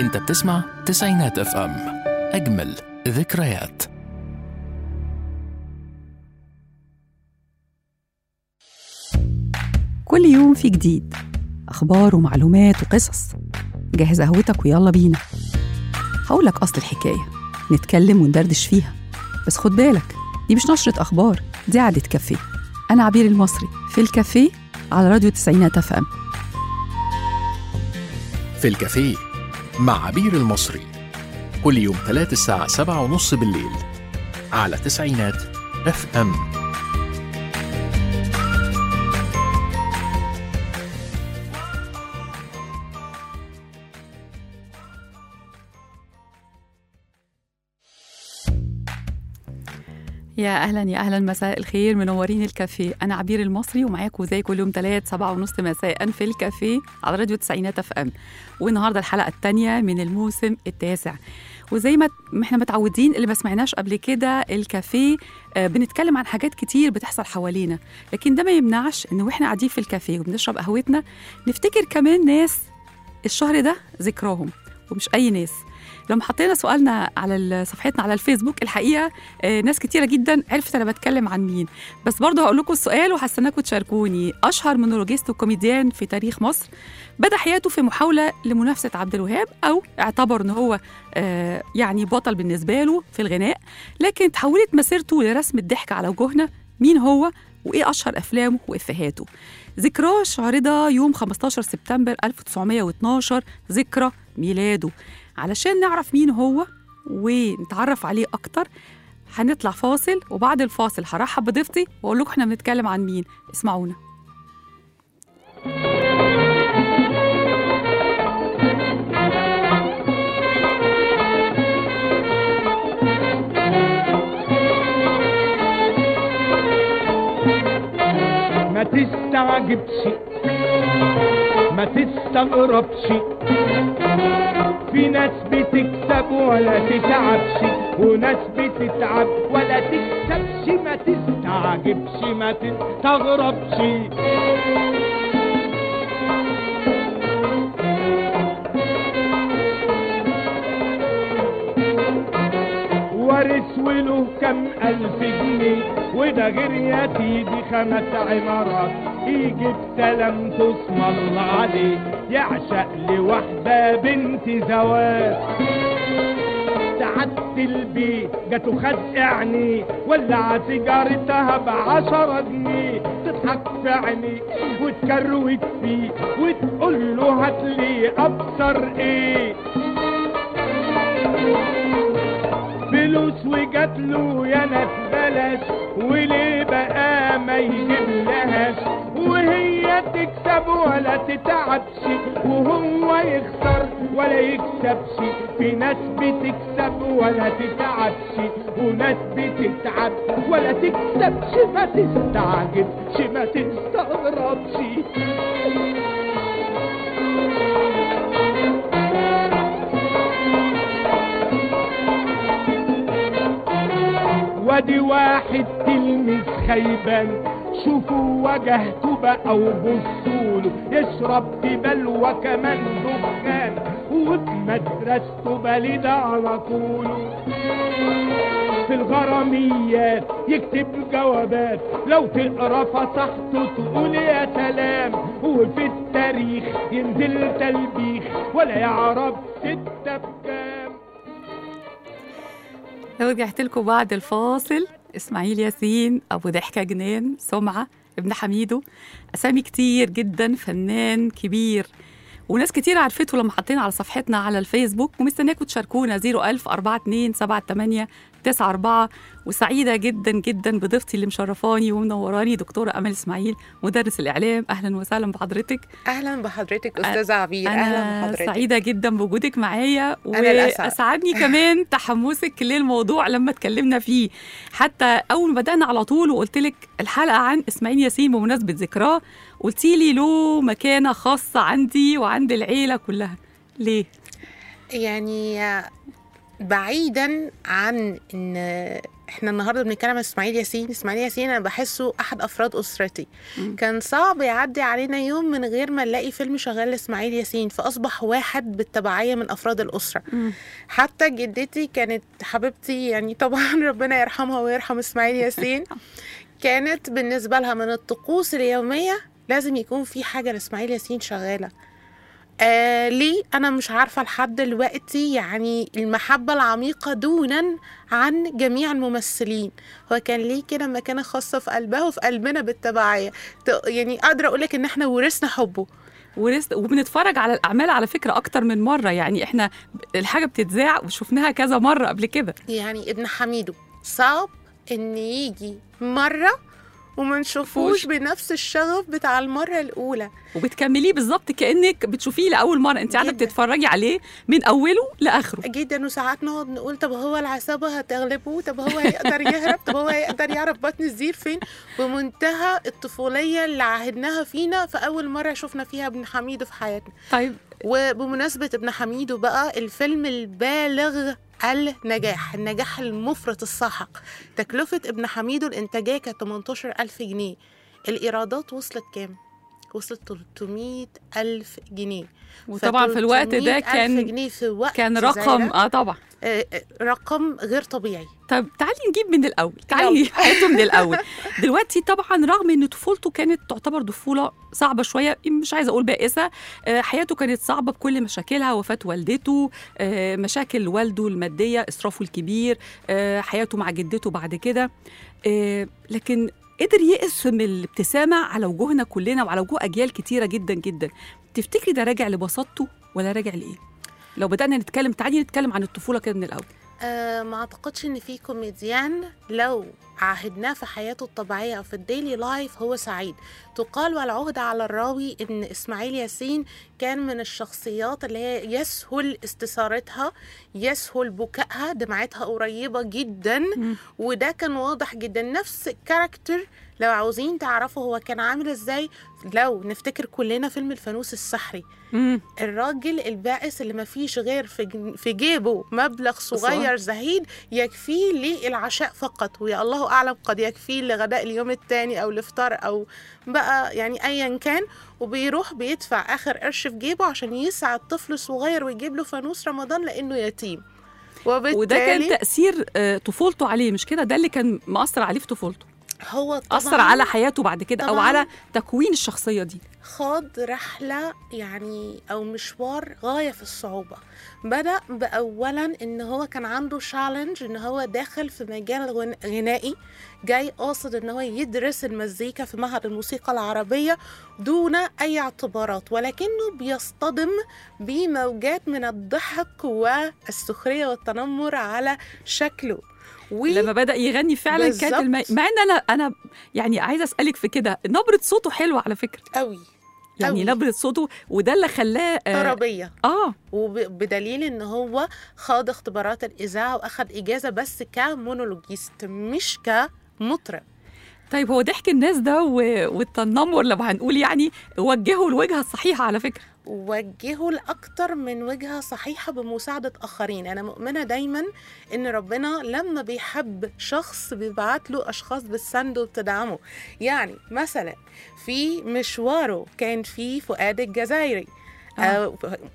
انت بتسمع تسعينات اف ام اجمل ذكريات كل يوم في جديد أخبار ومعلومات وقصص جهز قهوتك ويلا بينا هقولك أصل الحكاية نتكلم وندردش فيها بس خد بالك دي مش نشرة أخبار دي قعدة كافيه أنا عبير المصري في الكافيه على راديو تسعينات اف ام في الكافيه مع عبير المصري كل يوم ثلاث الساعة سبعة ونص بالليل على تسعينات اف ام يا اهلا يا اهلا مساء الخير منورين الكافيه انا عبير المصري ومعاكم زي كل يوم ثلاث سبعة ونص مساء في الكافيه على راديو تسعينات اف ام والنهارده الحلقه الثانيه من الموسم التاسع وزي ما ما احنا متعودين اللي ما سمعناش قبل كده الكافيه آه، بنتكلم عن حاجات كتير بتحصل حوالينا لكن ده ما يمنعش ان واحنا قاعدين في الكافيه وبنشرب قهوتنا نفتكر كمان ناس الشهر ده ذكراهم ومش اي ناس لما حطينا سؤالنا على ال- صفحتنا على الفيسبوك الحقيقه آه، ناس كتيره جدا عرفت انا بتكلم عن مين بس برضه هقول لكم السؤال وهستناكم تشاركوني اشهر مونولوجيست وكوميديان في تاريخ مصر بدا حياته في محاوله لمنافسه عبد الوهاب او اعتبر ان هو آه، يعني بطل بالنسبه له في الغناء لكن تحولت مسيرته لرسم الضحك على وجوهنا مين هو وايه اشهر افلامه وافهاته ذكراه عارضة يوم 15 سبتمبر 1912 ذكرى ميلاده علشان نعرف مين هو ونتعرف عليه أكتر هنطلع فاصل وبعد الفاصل هرحب بضيفتي واقول لكم احنا بنتكلم عن مين اسمعونا ما تستعجبش ما تستغربش في ناس بتكسب ولا تتعبش وناس بتتعب ولا تكسبش ما تستعجبش ما تستغربش وارث وله كم ألف جنيه وده غير يا سيدي خمس عمارات يجيب سلام تصم الله عليه يعشق لوحدة بنت زواج سعادة البيت جاته خد عينيه ولع سيجارتها بعشرة جنيه تضحك في عينيه وتكروت فيه وتقول له هاتلي ابصر ايه فلوس وجات له يا ناس بلاش وليه بقى ما يجيب لهاش وهي تكسب ولا تتعبش وهو يخسر ولا يكسبش في ناس بتكسب ولا تتعبش وناس بتتعب ولا تكسبش ما تستعجبش ما تستغربش وادي واحد تلميذ خيبان شوفوا وجهته بقى وبصوله يشرب في بلوى كمان دخان وفي مدرسته بليد على طوله في الغراميات يكتب جوابات لو تقرا فصحته تقول يا سلام وفي التاريخ ينزل تلبيخ ولا يعرف ستة بكام لو رجعت لكم بعد الفاصل اسماعيل ياسين ابو ضحكه جنان سمعه ابن حميدو اسامي كتير جدا فنان كبير وناس كتير عرفته لما حطينا على صفحتنا على الفيسبوك ومستنياكم تشاركونا 01000 42 78 94 وسعيدة جدا جدا بضيفتي اللي مشرفاني ومنوراني دكتورة أمل إسماعيل مدرس الإعلام أهلا وسهلا بحضرتك اهلا بحضرتك استاذه عبير اهلا أنا بحضرتك سعيدة جدا بوجودك معايا أنا الأسعد. وأسعدني كمان تحمسك للموضوع لما اتكلمنا فيه حتى أول ما بدأنا على طول وقلت لك الحلقة عن إسماعيل ياسين بمناسبة ذكراه قلتي لي له مكانة خاصة عندي وعند العيلة كلها ليه؟ يعني بعيدا عن ان احنا النهارده بنتكلم عن اسماعيل ياسين اسماعيل ياسين انا بحسه احد افراد اسرتي مم. كان صعب يعدي علينا يوم من غير ما نلاقي فيلم شغال لاسماعيل ياسين فاصبح واحد بالتبعيه من افراد الاسره مم. حتى جدتي كانت حبيبتي يعني طبعا ربنا يرحمها ويرحم اسماعيل ياسين كانت بالنسبه لها من الطقوس اليوميه لازم يكون في حاجه لاسماعيل ياسين شغاله آه ليه انا مش عارفه لحد دلوقتي يعني المحبه العميقه دونا عن جميع الممثلين هو كان ليه كده مكانه خاصه في قلبها وفي قلبنا بالتبعيه ت- يعني قادره اقول لك ان احنا ورثنا حبه ورث وبنتفرج على الاعمال على فكره اكتر من مره يعني احنا الحاجه بتتذاع وشفناها كذا مره قبل كده يعني ابن حميدو صعب ان يجي مره وما نشوفوش فوش. بنفس الشغف بتاع المره الاولى وبتكمليه بالظبط كانك بتشوفيه لاول مره انت قاعده جداً. بتتفرجي عليه من اوله لاخره جدا وساعات نقعد نقول طب هو العصابه هتغلبه طب هو هيقدر يهرب طب هو هيقدر يعرف بطن الزير فين بمنتهى الطفوليه اللي عهدناها فينا في اول مره شفنا فيها ابن حميدو في حياتنا طيب وبمناسبة ابن حميدو بقى الفيلم البالغ النجاح النجاح المفرط الساحق تكلفة ابن حميدو الإنتاجية كانت 18 ألف جنيه الإيرادات وصلت كام؟ وصلت 300 ألف جنيه وطبعا في الوقت ده 300 ألف كان جنيه في وقت كان زي رقم ده، اه طبعا آه، آه، رقم غير طبيعي طب تعالي نجيب من الاول تعالي نجيب حياته من الاول دلوقتي طبعا رغم ان طفولته كانت تعتبر طفوله صعبه شويه مش عايزه اقول بائسه آه، حياته كانت صعبه بكل مشاكلها وفاه والدته آه، مشاكل والده الماديه اسرافه الكبير آه، حياته مع جدته بعد كده آه، لكن قدر يقسم الابتسامه على وجوهنا كلنا وعلى وجوه اجيال كتيره جدا جدا تفتكري ده راجع لبساطته ولا راجع لايه لو بدانا نتكلم تعالي نتكلم عن الطفوله كده من الاول أه ما اعتقدش ان في كوميديان لو عاهدناه في حياته الطبيعيه او في الديلي لايف هو سعيد تقال والعهد على الراوي ان اسماعيل ياسين كان من الشخصيات اللي هي يسهل استثارتها يسهل بكائها دمعتها قريبه جدا مم. وده كان واضح جدا نفس الكاركتر لو عاوزين تعرفوا هو كان عامل ازاي لو نفتكر كلنا فيلم الفانوس السحري مم. الراجل البائس اللي ما فيش غير في جن- في جيبه مبلغ صغير زهيد يكفيه للعشاء فقط ويا الله اعلم قد يكفيه لغداء اليوم الثاني او الافطار او بقى يعني ايا كان وبيروح بيدفع اخر قرش في جيبه عشان يسعد طفل صغير ويجيب له فانوس رمضان لانه يتيم وبالتالي وده كان تأثير آه، طفولته عليه مش كده ده اللي كان مأثر عليه في طفولته هو طبعا أثر على حياته بعد كده أو طبعاً. على تكوين الشخصية دي خاض رحلة يعني أو مشوار غاية في الصعوبة بدأ بأولا إن هو كان عنده شالنج إن هو داخل في مجال غن- غنائي جاي قاصد إن هو يدرس المزيكا في معهد الموسيقى العربية دون أي اعتبارات ولكنه بيصطدم بموجات من الضحك والسخرية والتنمر على شكله و... لما بدأ يغني فعلا كانت بالظبط. الم... مع ان انا انا يعني عايزه اسالك في كده نبره صوته حلوه على فكره قوي يعني أوي. نبره صوته وده اللي خلاه اه, طربية آه وبدليل ان هو خاض اختبارات الاذاعه واخد اجازه بس كمونولوجيست مش كمطرب طيب هو ضحك الناس ده و... والتنمر لو هنقول يعني وجهه الوجهه الصحيحه على فكره وجهه لاكتر من وجهه صحيحه بمساعده اخرين انا مؤمنه دايما ان ربنا لما بيحب شخص بيبعت له اشخاص بتسنده وبتدعمه يعني مثلا في مشواره كان في فؤاد الجزائري آه. آه.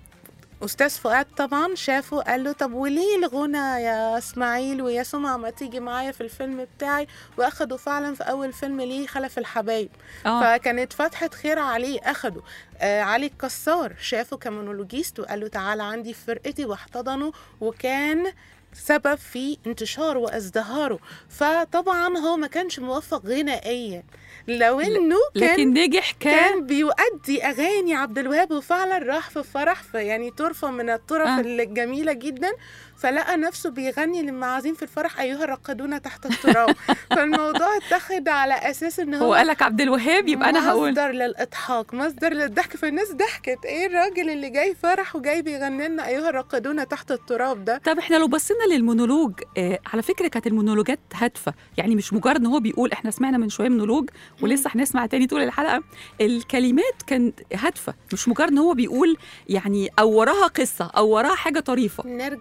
استاذ فؤاد طبعا شافه قال له طب وليه الغنى يا اسماعيل ويا سمع ما تيجي معايا في الفيلم بتاعي واخده فعلا في اول فيلم ليه خلف الحبايب اه فكانت فتحة خير عليه أخده آه علي الكسار شافه كمونولوجيست وقال له تعالى عندي في فرقتي واحتضنه وكان سبب في انتشاره وازدهاره فطبعا هو ما كانش موفق غنائيا لو انه كان لكن نجح ك كان بيؤدي اغاني عبد الوهاب وفعلا راح في فرح في يعني طرفه من الطرف آه. آه. الجميله جدا فلقى نفسه بيغني للمعازيم في الفرح ايها الراقدون تحت التراب فالموضوع اتخذ على اساس ان هو هو قال لك عبد الوهاب يبقى انا هقول مصدر للاضحاك مصدر للضحك فالناس ضحكت ايه الراجل اللي جاي فرح وجاي بيغني لنا ايها الراقدون تحت التراب ده طب احنا لو بصينا للمونولوج آه على فكره كانت المونولوجات هادفه يعني مش مجرد ان هو بيقول احنا سمعنا من شويه مونولوج ولسه هنسمع تاني طول الحلقه الكلمات كانت هادفه مش مجرد ان هو بيقول يعني او وراها قصه او وراها حاجه طريفه نرجع برضو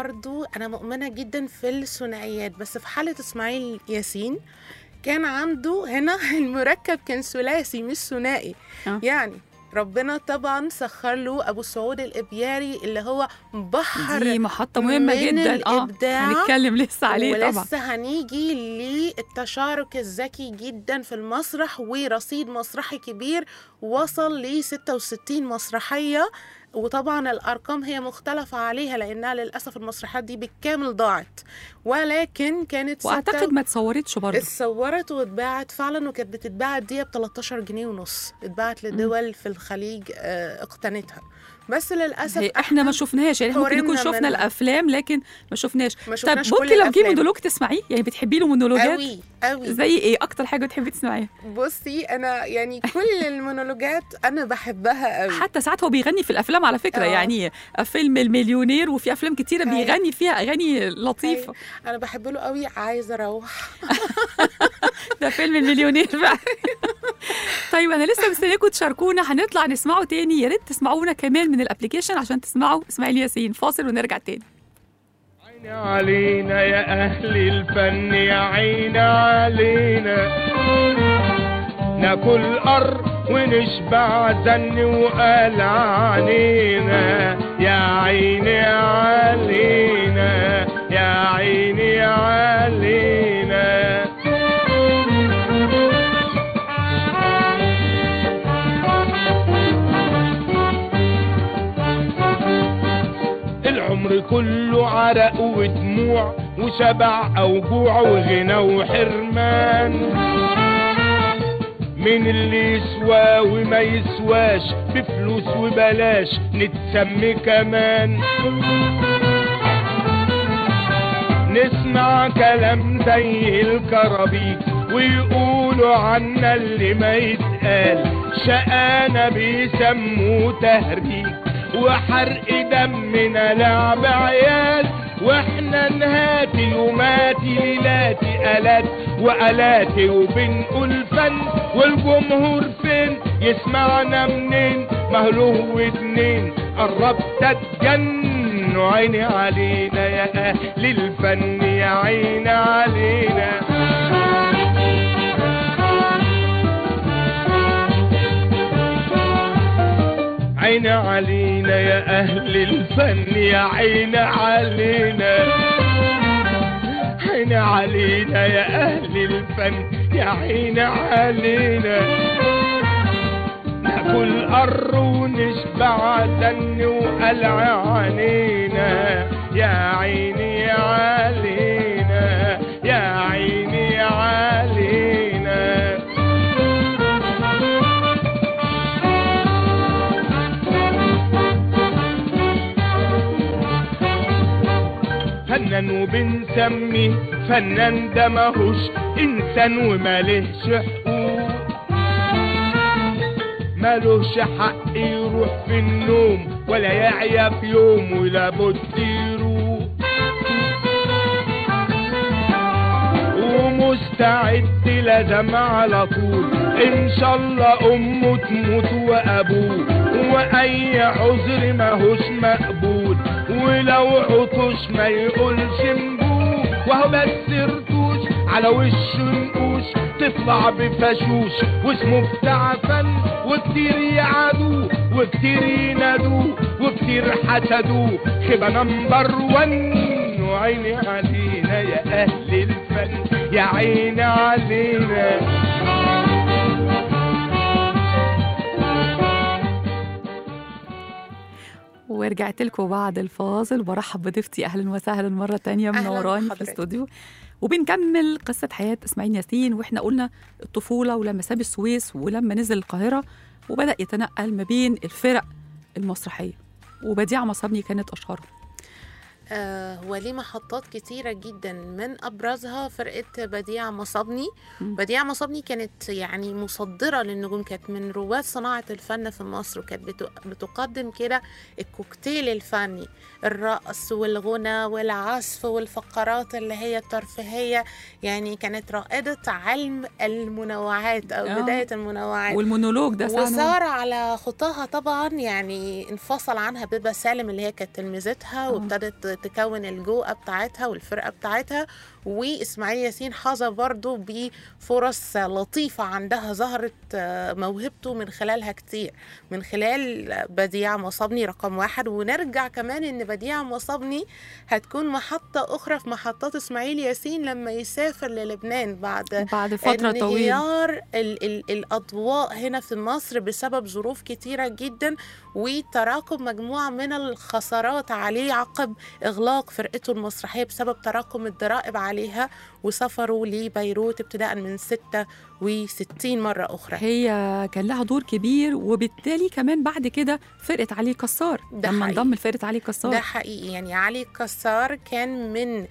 برضو انا مؤمنه جدا في الثنائيات بس في حاله اسماعيل ياسين كان عنده هنا المركب كان ثلاثي مش ثنائي آه. يعني ربنا طبعا سخر له ابو سعود الابياري اللي هو بحر دي محطة مهمة من جدا اه الإبداع هنتكلم لسه عليه طبعا ولسه هنيجي للتشارك الذكي جدا في المسرح ورصيد مسرحي كبير وصل ل 66 مسرحية وطبعا الارقام هي مختلفه عليها لانها للاسف المسرحيات دي بالكامل ضاعت ولكن كانت واعتقد ما اتصورتش برضه اتصورت واتباعت فعلا وكانت بتتباع دي ب 13 جنيه ونص اتباعت لدول في الخليج آه، اقتنتها بس للاسف هي احنا ما شفناش يعني إحنا ممكن نكون حورمنا شفنا منها. الافلام لكن ما شفناش ما طب شفناش ممكن كل لو جه الأفلام. مونولوج تسمعيه يعني بتحبي له مونولوجات قوي قوي زي ايه اكتر حاجه بتحبي تسمعيها بصي انا يعني كل المونولوجات انا بحبها قوي حتى ساعات هو بيغني في الافلام على فكره آه. يعني فيلم المليونير وفي افلام كتيره أيوة. بيغني فيها اغاني لطيفه أيوة. انا بحب له قوي عايزه اروح ده فيلم المليونير بقى طيب انا لسه مستنياكم تشاركونا هنطلع نسمعه تاني يا ريت تسمعونا كمان من الابلكيشن عشان تسمعوا اسماعيل ياسين فاصل ونرجع تاني عين علينا يا أهل الفن يا عين علينا ناكل قر ونشبع زن وقال عنينا يا عيني علينا يا عيني علينا العمر كله عرق ودموع وشبع او جوع وغنى وحرمان من اللي يسوى وما يسواش بفلوس وبلاش نتسمي كمان نسمع كلام زي الكرابيك ويقولوا عنا اللي ما يتقال شقانا بيسموه تهريج وحرق دمنا لعب عيال واحنا نهاتي يوماتي ليلاتي الات والاتي وبنقول فن والجمهور فين يسمعنا منين مهله واتنين قربت اتجن عيني علينا يا اهل الفن يا عيني علينا عين علينا يا أهل الفن يا عين علينا عين علينا يا أهل الفن يا عين علينا ناكل قر ونشبع دن وقلع عنينا يا عيني علينا يا عيني علينا فنان وبنسميه فنان ده ماهوش انسان ومالهش حقوق مالوش حق يروح في النوم ولا يعيا في يوم ولا بد يروح ومستعد لازم على طول ان شاء الله امه تموت وابوه واي عذر ماهوش مقبول ولو عطش ما يقولش نبوه وهو بس رتوش على وشه نقوش تطلع بفشوش واسمه بتاع فن وكتير يعادوه وكتير ينادوه وكتير حسدوه خيبة نمبر ون وعيني علينا يا اهل الفن يا عيني علينا ورجعت لكم بعد الفاصل برحب بضيفتي اهلا وسهلا مره تانية أهلاً منوراني في بحضرتك. الاستوديو وبنكمل قصه حياه اسماعيل ياسين واحنا قلنا الطفوله ولما ساب السويس ولما نزل القاهره وبدا يتنقل ما بين الفرق المسرحيه وبديعه مصابني كانت اشهرهم آه وليه محطات كتيرة جدا من أبرزها فرقة بديع مصابني مم. بديع مصابني كانت يعني مصدرة للنجوم كانت من رواد صناعة الفن في مصر وكانت بت- بتقدم كده الكوكتيل الفني الرقص والغنى والعزف والفقرات اللي هي الترفيهية يعني كانت رائدة علم المنوعات أو آه. بداية المنوعات والمونولوج ده ساعة وسار على خطاها طبعا يعني انفصل عنها بيبة سالم اللي هي كانت تلميذتها آه. وابتدت تكون الجوقه بتاعتها والفرقه بتاعتها واسماعيل ياسين حظى برضو بفرص لطيفه عندها ظهرت آه، موهبته من خلالها كتير من خلال بديع مصابني رقم واحد ونرجع كمان ان بديع مصابني هتكون محطه اخرى في محطات اسماعيل ياسين لما يسافر للبنان بعد بعد فتره طويله انهيار ال ال الاضواء هنا في مصر بسبب ظروف كتيره جدا وتراكم مجموعه من الخسارات عليه عقب اغلاق فرقته المسرحيه بسبب تراكم الضرائب عليها وسفره لبيروت ابتداء من 66 مره اخرى هي كان لها دور كبير وبالتالي كمان بعد كده فرقه علي كسار ده لما حقيقي. انضم لفرقه علي ده كسار حقيقي يعني علي كسار كان من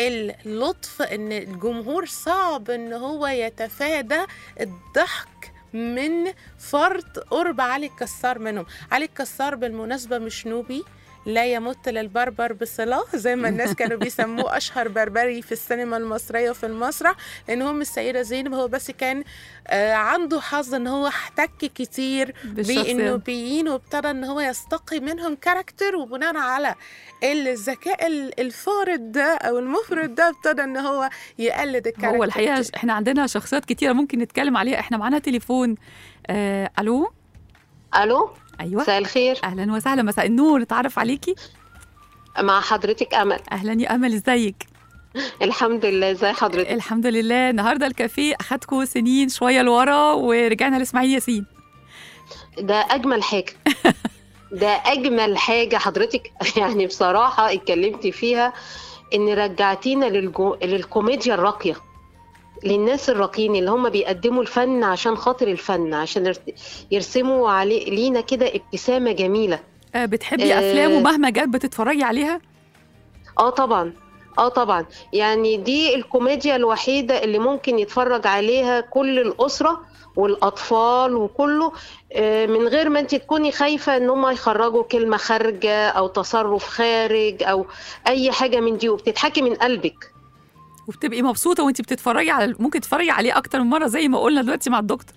اللطف ان الجمهور صعب ان هو يتفادى الضحك من فرط قرب علي الكسار منهم علي الكسار بالمناسبة مش نوبي لا يمت للبربر بصلة زي ما الناس كانوا بيسموه أشهر بربري في السينما المصرية وفي المسرح إن هم السيدة زينب هو بس كان آه عنده حظ إن هو احتك كتير بالشخصية. بالنوبيين وابتدى ان هو يستقي منهم كاركتر وبناء على الذكاء ال- الفارد ده او المفرد ده ابتدى ان هو يقلد الكاركتر هو الحقيقه احنا عندنا شخصيات كتيره ممكن نتكلم عليها احنا معانا تليفون آه الو الو ايوه مساء الخير اهلا وسهلا مساء النور نتعرف عليكي مع حضرتك امل اهلا يا امل ازيك الحمد لله ازي حضرتك الحمد لله النهارده الكافيه اخدكم سنين شويه لورا ورجعنا لاسماعيل ياسين ده اجمل حاجه ده اجمل حاجه حضرتك يعني بصراحه اتكلمتي فيها ان رجعتينا للجو... للكوميديا الراقيه للناس الراقيين اللي هم بيقدموا الفن عشان خاطر الفن عشان يرت- يرسموا عليه لينا كده ابتسامه جميله آه بتحبي آه. افلامه مهما جت بتتفرجي عليها اه طبعا اه طبعا يعني دي الكوميديا الوحيدة اللي ممكن يتفرج عليها كل الأسرة والأطفال وكله آه، من غير ما انت تكوني خايفة ان هم يخرجوا كلمة خارجة او تصرف خارج او اي حاجة من دي وبتضحكي من قلبك وبتبقي مبسوطه وانت بتتفرجي على ممكن تتفرجي عليه اكتر من مره زي ما قلنا دلوقتي مع الدكتور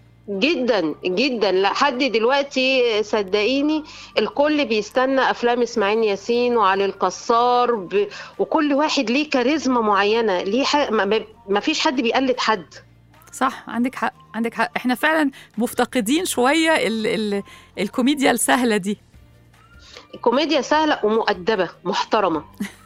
جدا جدا لحد دلوقتي صدقيني الكل بيستنى افلام اسماعيل ياسين وعلي الكسار ب... وكل واحد ليه كاريزما معينه ليه ح... ما... ما- ما فيش حد بيقلد حد صح عندك حق عندك حق احنا فعلا مفتقدين شويه ال ال الكوميديا السهله دي الكوميديا سهله ومؤدبه محترمه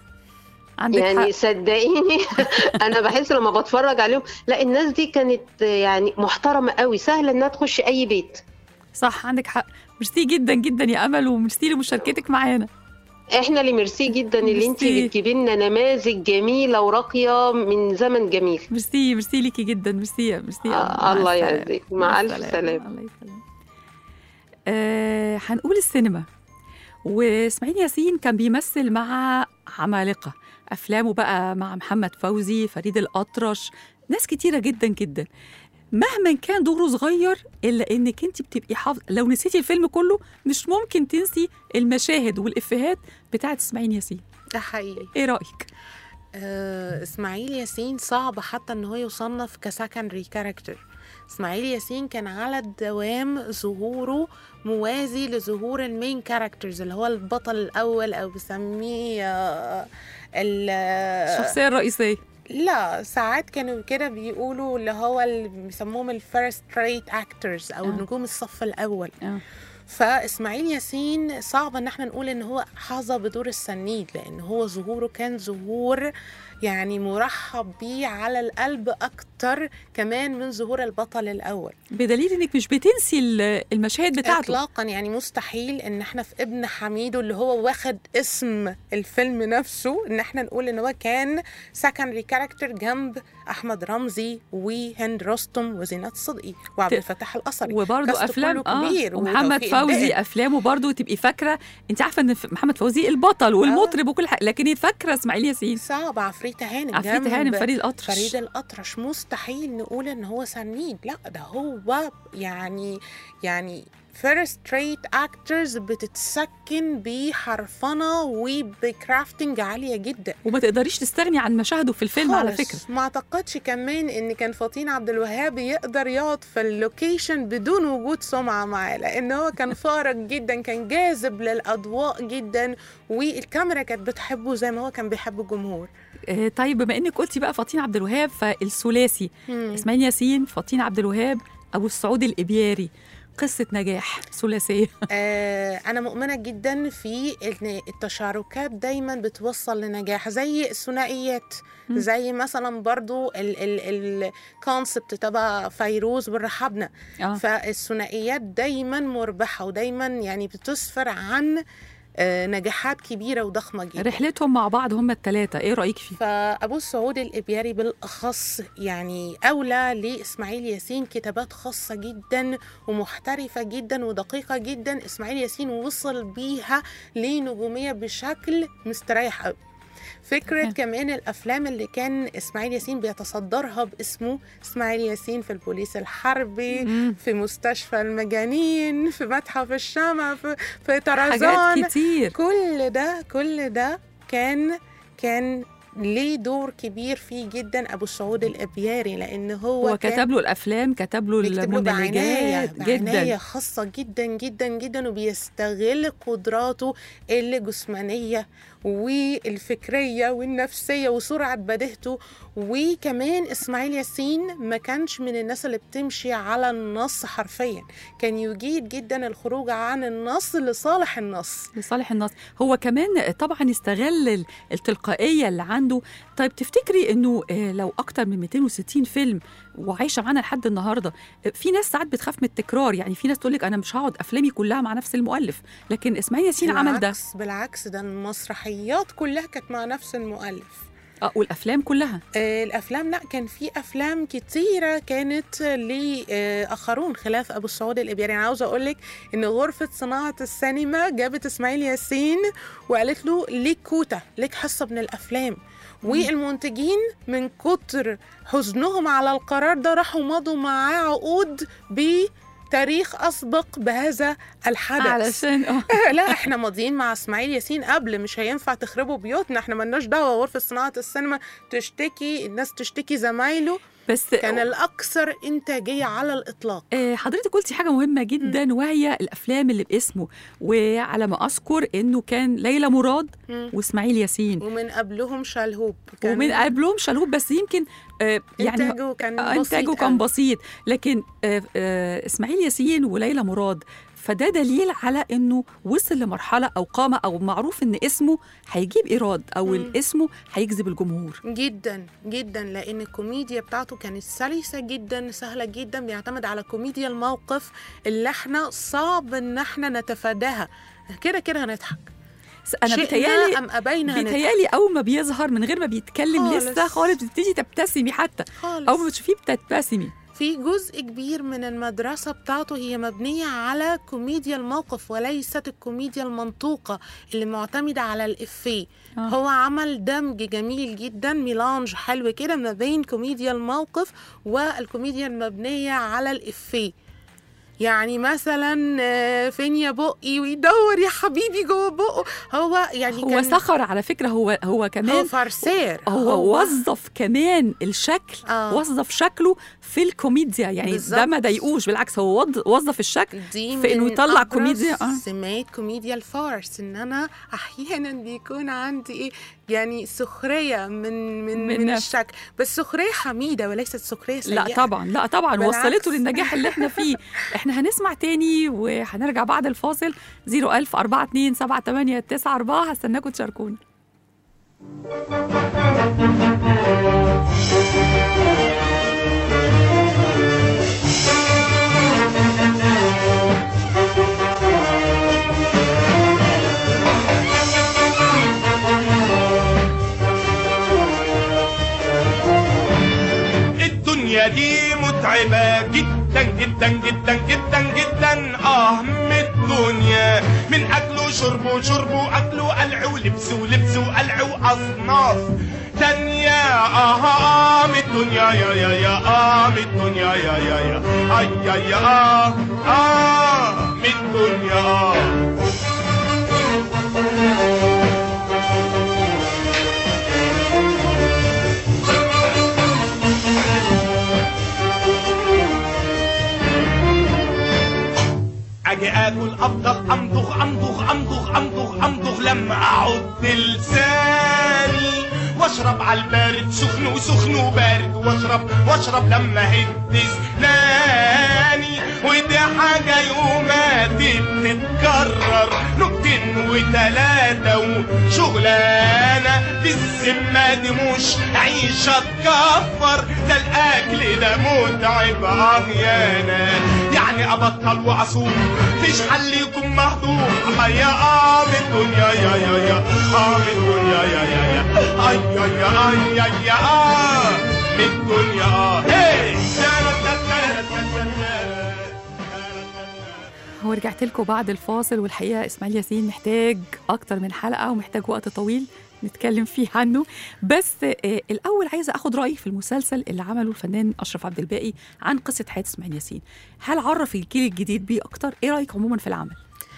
عندك يعني حق صدقيني انا بحس لما بتفرج عليهم لا الناس دي كانت يعني محترمه قوي سهله انها تخش اي بيت صح عندك حق ميرسي جدا جدا يا امل وميرسي لمشاركتك معانا احنا اللي ميرسي جدا اللي انت ميرسي. بتجيبي لنا نماذج جميله وراقيه من زمن جميل ميرسي ميرسي ليكي جدا ميرسي يا ميرسي يا آه، أمل. مع الله السلامة. يعزك. مع ألف السلامة. سلامة. الله يسلمك آه هنقول السينما واسماعيل ياسين كان بيمثل مع عمالقه افلامه بقى مع محمد فوزي فريد الاطرش ناس كتيره جدا جدا مهما كان دوره صغير الا انك انت بتبقي حافظ لو نسيتي الفيلم كله مش ممكن تنسي المشاهد والافيهات بتاعت اسماعيل ياسين ده حقيقي ايه رايك آه اسماعيل ياسين صعب حتى ان هو يصنف كسكندري كاركتر اسماعيل ياسين كان على الدوام ظهوره موازي لظهور المين كاركترز اللي هو البطل الاول او بسميه آه ال- الشخصيه الرئيسيه لا ساعات كانوا كده بيقولوا اللي هو اللي بيسموهم الفيرست ريت اكترز او آه. نجوم الصف الاول آه. فاسماعيل ياسين صعب ان احنا نقول ان هو حظى بدور السنيد لان هو ظهوره كان ظهور يعني مرحب بيه على القلب اكتر كمان من ظهور البطل الاول بدليل انك مش بتنسي ال- المشاهد بتاعته اطلاقا يعني مستحيل ان احنا في ابن حميدو اللي هو واخد اسم الفيلم نفسه ان احنا نقول ان هو كان سكندري كاركتر جنب احمد رمزي وهند رستم وزينات صدقي وعبد ت- الفتاح القصري وبرضه كاست افلام كله كبير ومحمد وتوفيق فوزي الدقن. افلامه برضه تبقي فاكره انت عارفه ان ف- محمد فوزي البطل والمطرب وكل حاجه لكن فاكره اسماعيل ياسين صعب عفريتة هانم عفريت جنب هانم فريد الاطرش فريد الأطرش مستحيل نقول إن هو سنيد لا ده هو يعني يعني فيرست ريت اكترز بتتسكن بحرفنه وبكرافتنج عاليه جدا وما تقدريش تستغني عن مشاهده في الفيلم على خالص. فكره ما اعتقدش كمان ان كان فطين عبد الوهاب يقدر يقعد في اللوكيشن بدون وجود سمعه معاه لان هو كان فارق جدا كان جاذب للاضواء جدا والكاميرا كانت بتحبه زي ما هو كان بيحب الجمهور آه، طيب بما انك قلتي بقى فطين عبد الوهاب فالثلاثي مم. اسماعيل ياسين فطين عبد الوهاب ابو السعود الابياري قصه نجاح ثلاثيه آه انا مؤمنه جدا في ان التشاركات دايما بتوصل لنجاح زي الثنائيات مم. زي مثلا برضو الكونسبت تبع فيروز والرحابنه اه فالثنائيات دايما مربحه ودايما يعني بتسفر عن آه، نجاحات كبيره وضخمه جدا رحلتهم مع بعض هم الثلاثه ايه رايك فيه فابو السعود الابياري بالاخص يعني اولى لاسماعيل ياسين كتابات خاصه جدا ومحترفه جدا ودقيقه جدا اسماعيل ياسين وصل بيها لنجوميه بشكل مستريح قوي فكرة مم. كمان الأفلام اللي كان إسماعيل ياسين بيتصدرها باسمه إسماعيل ياسين في البوليس الحربي مم. في مستشفى المجانين في متحف الشمع في, في طرزان حاجات كتير كل ده كل ده كان كان ليه دور كبير فيه جدا ابو السعود الابياري لان هو, هو كان كتب له الافلام كتب له بيكتب له بعناية المندلجات بعناية جدا خاصة جدا جدا جدا وبيستغل قدراته الجسمانية والفكرية والنفسية وسرعة بديهته وكمان إسماعيل ياسين ما كانش من الناس اللي بتمشي على النص حرفيا كان يجيد جدا الخروج عن النص لصالح النص لصالح الناس هو كمان طبعا استغل ال- التلقائيه اللي عنده طيب تفتكري انه آه، لو اكتر من 260 فيلم وعايشه معانا لحد النهارده آه، في ناس ساعات بتخاف من التكرار يعني في ناس تقول لك انا مش هقعد افلامي كلها مع نفس المؤلف لكن اسماعيل ياسين عمل ده بالعكس بالعكس ده المسرحيات كلها كانت مع نفس المؤلف اه والافلام كلها آه، الافلام لا كان في افلام كتيره كانت لاخرون خلاف ابو السعود الابياري انا عاوزه اقول لك ان غرفه صناعه السينما جابت اسماعيل ياسين وقالت له ليك كوتا ليك حصه من الافلام والمنتجين من كتر حزنهم على القرار ده راحوا مضوا معاه عقود بتاريخ اسبق بهذا الحدث علشان اه لا احنا ماضيين مع اسماعيل ياسين قبل مش هينفع تخربوا بيوتنا احنا ملناش دعوه غرفه صناعه السينما تشتكي الناس تشتكي زمايله بس كان الاكثر انتاجيه على الاطلاق آه، حضرتك قلتي حاجة مهمة جدا وهي الأفلام اللي باسمه وعلى ما أذكر إنه كان ليلى مراد مم. وإسماعيل ياسين ومن قبلهم شلهوب كان ومن قبلهم شلهوب بس يمكن آه، يعني انتاجه كان آه، بسيط إنتاجه كان أوي. بسيط لكن آه، آه، إسماعيل ياسين وليلى مراد فده دليل على انه وصل لمرحله او قامه او معروف ان اسمه هيجيب ايراد او مم. اسمه هيجذب الجمهور جدا جدا لان الكوميديا بتاعته كانت سلسه جدا سهله جدا بيعتمد على كوميديا الموقف اللي احنا صعب ان احنا نتفاداها كده كده هنضحك س- انا شئنا بيتهيالي ام ابينا هنضحك بيتهيالي اول ما بيظهر من غير ما بيتكلم خالص. لسه خالص بتبتدي تبتسمي حتى خالص اول ما بتشوفيه بتبتسمي في جزء كبير من المدرسة بتاعته هي مبنية على كوميديا الموقف وليست الكوميديا المنطوقة اللي معتمدة على الإفيه آه. هو عمل دمج جميل جدا ميلانج حلو كده ما بين كوميديا الموقف والكوميديا المبنية على الإفيه يعني مثلا آه، فين يا بقي ويدور يا حبيبي جوه بقه هو يعني هو كان سخر على فكره هو هو هو كمان فرسير هو وظف كمان الشكل آه. وظف شكله في الكوميديا يعني ده بالظبط. ما ضايقوش بالعكس هو وض- وظف الشكل دي في إنه من يطلع أبرز كوميديا، آه. سمات كوميديا الفارس ان انا احيانا بيكون عندي ايه يعني سخريه من من من من, نفس. الشكل بس سخريه حميده وليست سخريه سيئه لا طبعا لا طبعا بالعكس. وصلته للنجاح اللي احنا فيه احنا هنسمع تاني وهنرجع بعد الفاصل 01000 42 78 94 هستناكم تشاركوني الدنيا دي متعبة جدا جدا جدا جدا جدا اه من الدنيا من اكل وشرب وشرب واكل وقلع ولبس ولبس وقلع واصناف تانية اه اه من الدنيا يا يا يا اه من الدنيا يا يا يا اي يا يا اه اه من الدنيا آه. اجي اكل افضل امضغ امضغ امضغ امضغ امضغ لما اعض لساني واشرب على البارد سخن وسخن وبارد واشرب واشرب لما هد اسناني ودي حاجة يوماتي بتتكرر نكتين وتلاتة وشغلانة في الذمة دي مش عيشة تكفر ده الأكل ده متعب أحيانا يعني أبطل وأصوم فيش حل يكون مهضوم يا آه من الدنيا يا يا يا آه من الدنيا يا يا يا أي يا يا أي يا يا آه من الدنيا آه هي ورجعت لكم بعد الفاصل والحقيقه اسماعيل ياسين محتاج اكتر من حلقه ومحتاج وقت طويل نتكلم فيه عنه بس آه، الاول عايزه اخد رايك في المسلسل اللي عمله الفنان اشرف عبد الباقي عن قصه حياه اسماعيل ياسين هل عرف الجيل الجديد بيه اكتر ايه رايك عموما في العمل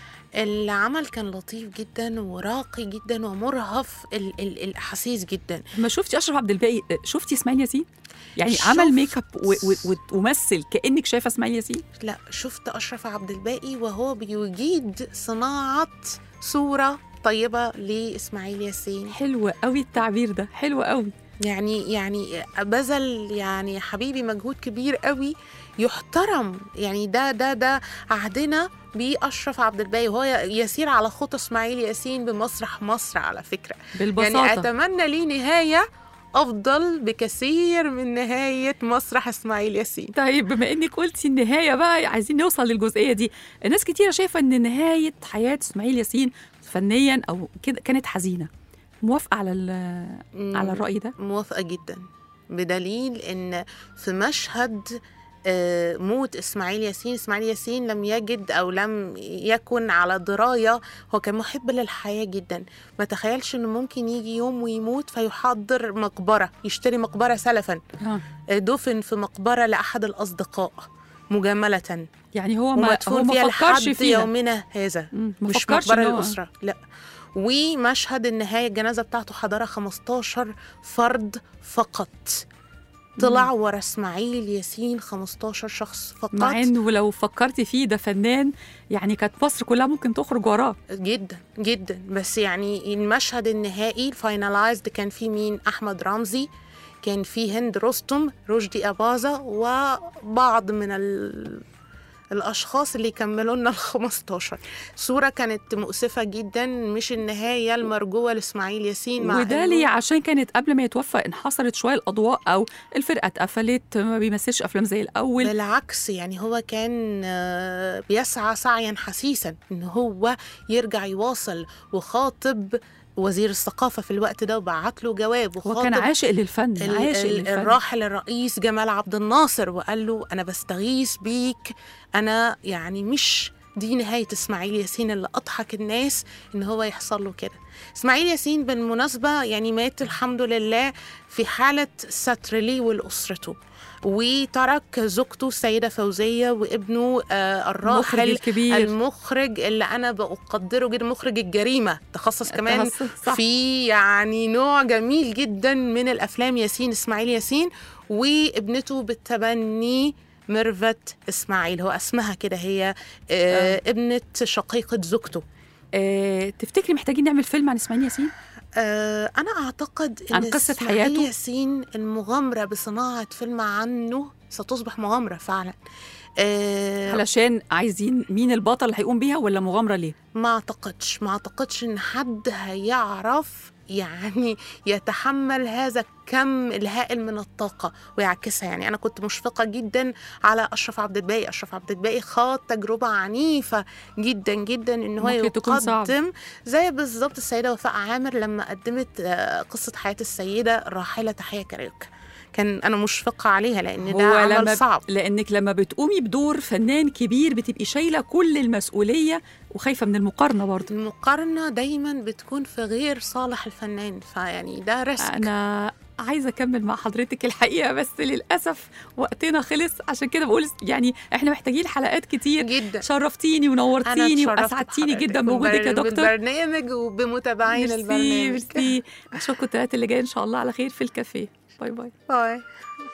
العمل كان لطيف جدا وراقي جدا ومرهف ال- ال- الاحاسيس جدا ما شفتي اشرف عبد الباقي آه، شفتي اسماعيل ياسين يعني شفت. عمل ميك اب و- و- و- ومثل كانك شايفه اسماعيل ياسين لا شفت اشرف عبد الباقي وهو بيجيد صناعه صوره طيبه لاسماعيل ياسين حلو قوي التعبير ده حلو قوي يعني يعني بذل يعني حبيبي مجهود كبير قوي يحترم يعني ده ده ده عهدنا بأشرف عبد الباقي وهو يسير على خطى اسماعيل ياسين بمسرح مصر على فكرة بالبساطه يعني أتمنى ليه نهاية أفضل بكثير من نهاية مسرح اسماعيل ياسين طيب بما انك قلتي النهايه بقى عايزين نوصل للجزئيه دي الناس كتيره شايفه ان نهايه حياه اسماعيل ياسين فنيا او كده كانت حزينه موافقه على ال- على الراي ده موافقة جدا بدليل ان في مشهد آه، موت اسماعيل ياسين اسماعيل ياسين لم يجد او لم يكن على درايه هو كان محب للحياه جدا ما تخيلش انه ممكن يجي يوم ويموت فيحضر مقبره يشتري مقبره سلفا آه. آه، دفن في مقبره لاحد الاصدقاء مجمله يعني هو ما هو ومدفون فيها ما فكرش لحد فيها يومنا هذا مم، ما مش فكرش مقبره إن هو- للاسره لا ومشهد النهايه الجنازه بتاعته حضرها 15 فرد فقط طلع ورا اسماعيل ياسين 15 شخص فقط مع انه لو فكرتي فيه ده فنان يعني كانت مصر كلها ممكن تخرج وراه جدا جدا بس يعني المشهد النهائي الفاينلايزد كان فيه مين احمد رمزي كان فيه هند رستم رشدي اباظه وبعض من ال... الاشخاص اللي كملوا لنا ال 15 صوره كانت مؤسفه جدا مش النهايه المرجوه لاسماعيل ياسين مع وده إنه- ليه عشان كانت قبل ما يتوفى انحصرت شويه الاضواء او الفرقه اتقفلت ما بيمثلش افلام زي الاول بالعكس يعني هو كان آه، بيسعى سعيا حثيثا ان هو يرجع يواصل وخاطب وزير الثقافه في الوقت ده وبعت له جواب هو كان وخاطب عاشق للفن ال- عاشق ال- للفن الراحل الرئيس جمال عبد الناصر وقال له انا بستغيث بيك انا يعني مش دي نهاية إسماعيل ياسين اللي أضحك الناس إن هو يحصل له كده إسماعيل ياسين بالمناسبة يعني مات الحمد لله في حالة ستر ليه ولأسرته وترك زوجته السيدة فوزية وابنه آه المخرج الراحل الكبير المخرج اللي أنا بقدره جدا مخرج الجريمة تخصص كمان تخصص، صح. في يعني نوع جميل جدا من الافلام ياسين اسماعيل ياسين وابنته بالتبني ميرفت اسماعيل هو اسمها كده هي آه ابنه شقيقه زوجته آه، تفتكري محتاجين نعمل فيلم عن اسماعيل ياسين آه انا اعتقد ان عن قصة إسماعيل حياته؟ ياسين المغامره بصناعه فيلم عنه ستصبح مغامره فعلا آه علشان عايزين مين البطل اللي هيقوم بيها ولا مغامره ليه ما اعتقدش ما اعتقدش ان حد هيعرف يعني يتحمل هذا الكم الهائل من الطاقة ويعكسها يعني أنا كنت مشفقة جدا على أشرف عبد الباقي أشرف عبد الباقي خاض تجربة عنيفة جدا جدا إن هو ممكن تكون صعب. يقدم زي بالظبط السيدة وفاء عامر لما قدمت آه، قصة حياة السيدة الراحلة تحية كاريوكا كان انا مشفقه عليها لان هو ده لما عمل صعب لانك لما بتقومي بدور فنان كبير بتبقي شايله كل المسؤوليه وخايفه من المقارنه برضه المقارنه دايما بتكون في غير صالح الفنان فيعني ده ريسك انا عايزه اكمل مع حضرتك الحقيقه بس للاسف وقتنا خلص عشان كده بقول يعني احنا محتاجين حلقات كتير جدا شرفتيني انا ونورتيني اتشرفت واسعدتيني بحضرتك جدا بوجودك يا وبال- دكتور بالبرنامج وبمتابعين ميرسي البرنامج ميرسي اشوفكم الثلاث اللي جاي ان شاء الله على خير في الكافيه باي باي باي